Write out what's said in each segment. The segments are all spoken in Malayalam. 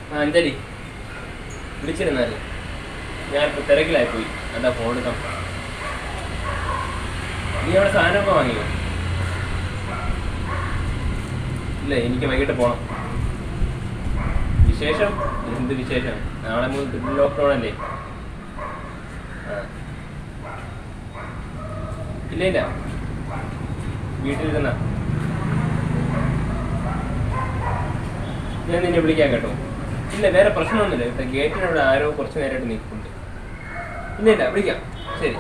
ആ അഞ്ജലി വിളിച്ചിരുന്നാല് ഞാനിപ്പോ തിരക്കിലായി പോയി അതാ ഫോൺ എടുക്കാം നീ അവിടെ സാധനമൊക്കെ വാങ്ങിയോ ഇല്ല എനിക്ക് വൈകിട്ട് പോണം വിശേഷം എന്ത് വിശേഷം നാളെ മുതൽ ലോക്ക്ഡൗൺ അല്ലേ ആ ഇല്ല ഇല്ല വീട്ടിലിരുന്ന ഞാൻ നിന്നെ വിളിക്കാം കേട്ടോ ഇല്ല വേറെ പ്രശ്നമൊന്നുമില്ല കേട്ടോ ഗേറ്റിനവിടെ ആരോ കുറച്ച് നേരമായിട്ട് നിൽക്കുന്നുണ്ട് ഇല്ല ഇല്ല വിളിക്കാം ശരി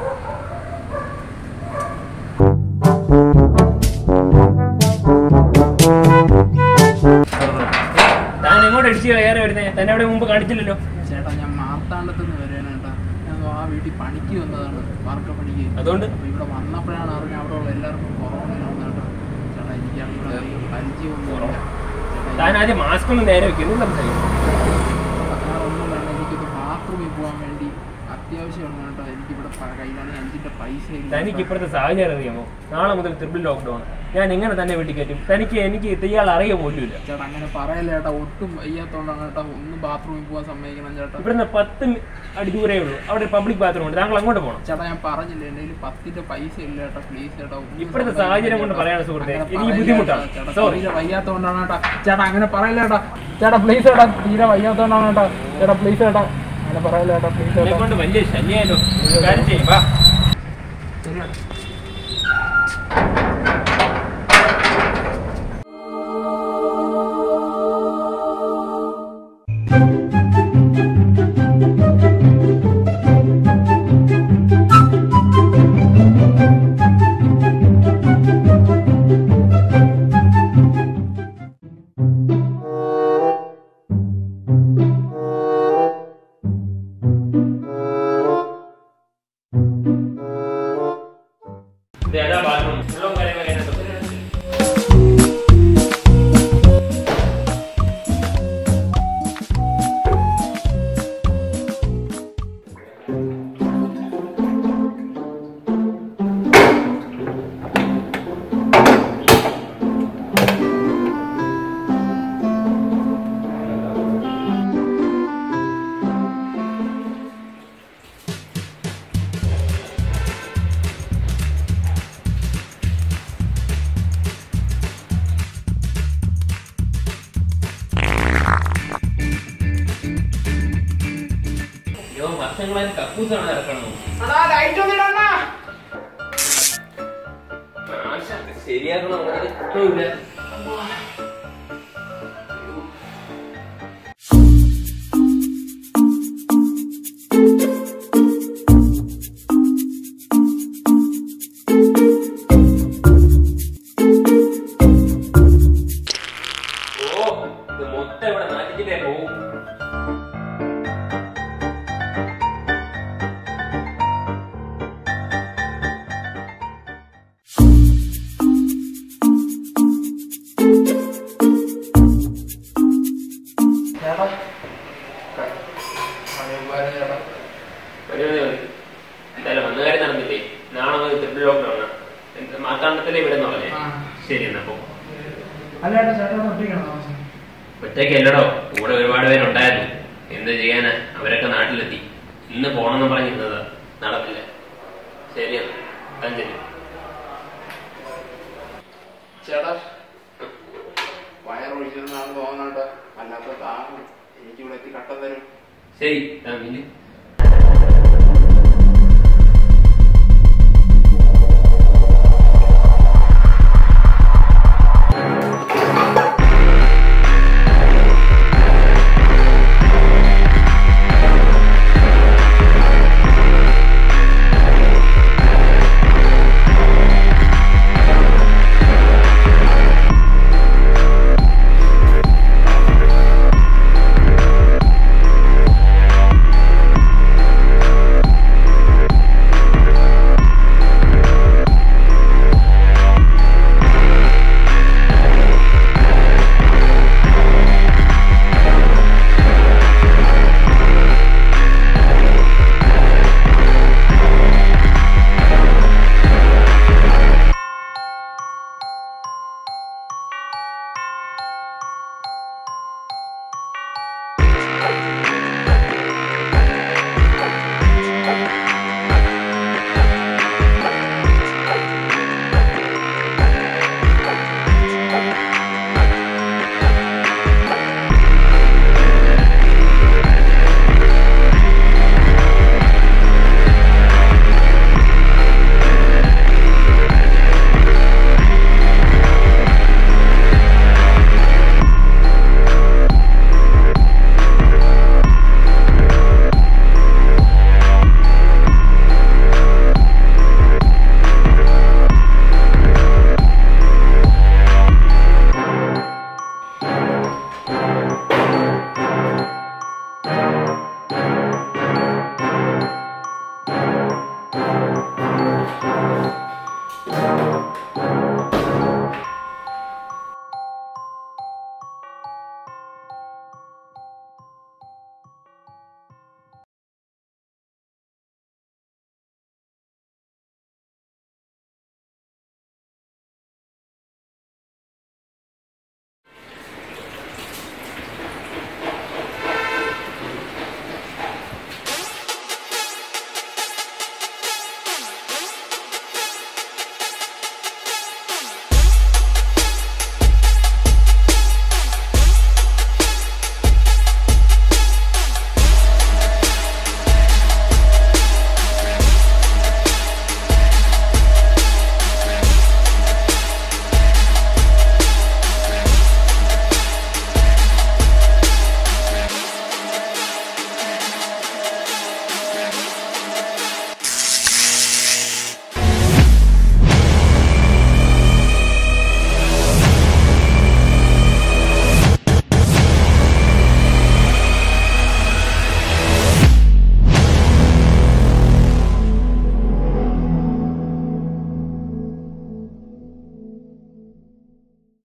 താൻ എങ്ങോട്ട് അടിച്ച് കയറി വരുന്നേ തന്നെ അവിടെ മുമ്പ് കാണിച്ചില്ലല്ലോ ചേട്ടാ ഞാൻ മാർത്താണ്ടത്തുനിന്ന് വരികയാണ് ചേട്ടാ ഞാൻ ആ വീട്ടിൽ പണിക്ക് വന്നതാണ് വാർക്ക പണിക്ക് അതുകൊണ്ട് അപ്പൊ ഇവിടെ വന്നപ്പോഴാണ് അറിഞ്ഞ അവിടെ ഉള്ള എല്ലാവർക്കും കൊറോണ ചേട്ടാ ചേട്ടാ എനിക്ക് ഇവിടെ പരിചയമൊന്നുമില്ല ചേട്ടാ, താൻ ആദ്യം മാസ്ക് ഒന്ന് നേരെ വെക്കുന്നു സംസാരിക്കും വേറെ ഒന്നും വേണ്ട എനിക്കൊന്ന് ബാത്റൂമിൽ പോകാൻ വേണ്ടി അത്യാവശ്യമാണ് കേട്ടോ എനിക്കിവിടെ പ- കയ്യിലാണെങ്കിൽ അഞ്ചിന്റെ പൈസ ഇല്ല തനിക്ക് ഇപ്പോഴത്തെ സാഹചര്യം അറിയാമോ നാളെ മുതൽ ട്രിപ്പിൾ ലോക്ക്ഡൗൺ ഞാൻ എങ്ങനെ തന്നെ വീട്ടിൽ കയറ്റും തനിക്ക് എനിക്ക് ഇയാൾ അറിയ പോലുമില്ല ചേട്ടാ അങ്ങനെ പറയല്ല ചേട്ടാ ഒട്ടും വയ്യാത്തോണ്ടാണ് ചേട്ടാ ഒന്ന് ബാത്റൂമിൽ പോകാൻ സമ്മതിക്കണം ചേട്ടാ ഇവിടുന്ന് പത്ത് അടി ദൂരേ ഉള്ളൂ അവിടെ പബ്ലിക് ബാത്റൂം ഉണ്ട് താങ്കൾ അങ്ങോട്ട് പോകണം ചേട്ടാ ഞാൻ പറഞ്ഞില്ലേ എൻ്റെ കയ്യിൽ പത്തിന്റെ പൈസ ഇല്ല ചേട്ടാ പ്ലീസ് ചേട്ടാ ഒന്നും ഇപ്പോഴത്തെ സമ്മതിക്കണം സാഹചര്യം കൊണ്ട് ചേട്ടാ. പറയാണ് സുഹൃത്തെ അങ്ങനെ എനിക്ക് പറയല്ല ബുദ്ധിമുട്ടാണ് ചേട്ടാ. ചേട്ടാ സോറി തീരെ വയ്യാത്തോണ്ടാണ് ചേട്ടാ ചേട്ടാ അങ്ങനെ പറയല്ല ചേട്ടാ ചേട്ടാ പ്ലീസ് ചേട്ടാ തീരെ വയ്യാത്തോണ്ടാണ് ചേട്ടാ ചേട്ടാ പ്ലീസ് ചേട്ടാ അങ്ങനെ പറയല്ല ചേട്ടാ പ്ലീസ് എന്നെ ചേട്ടാ കൊണ്ട് വലിയ ശല്യായാലോ ഒരു കാര്യം ചെയ്യ്, വാ ശരി ചേട്ടാ ദേ, അതാ ബാത്റൂം വെള്ളവും കാര്യങ്ങളൊക്കെ അതിനകത്ത്. അയ്യോ വർഷങ്ങളായിട്ട് കക്കൂസാണ് ഇറക്കണം ശരിയാക്കണം ഒന്നുമില്ല ഓ ഇത് മൊത്തം ഇവിടെ മാറ്റിച്ചിട്ടേ പോവും ചേട്ടാ പഴയ ഉപകാരം ചേട്ടാ മതി മതി മതി എന്തായാലും വന്ന കാര്യം നടന്നില്ലേ നാളെ മുതൽ ട്രിപ്പിൾ ലോക്ക്ഡൗൺ മാത്താണ്ടത്തിലെ ഇവിടെ നിന്നല്ലേ ആ. ശരി എന്നാ പോ അല്ല ചേട്ടാ ചേട്ടാ ഒറ്റയ്ക്കാണോ താമസം ഒറ്റയ്ക്കല്ലടോ കൂടെ ഒരുപാട് പേരുണ്ടായിരുന്നു എന്ത് ചെയ്യാനാ അവരൊക്കെ നാട്ടിലെത്തി ഇന്ന് പോണെന്ന് പറഞ്ഞിരുന്നതാ നടന്നില്ല ശരി എന്നാ അഞ്ചല് ചേട്ടാ വയറൊഴിച്ചിരുന്നാണ് തോന്നണ്ട അല്ലാത്ത താങ്ങും എനിക്കിവിടെ എത്തി കട്ട തരും ശരി താ മില്ലി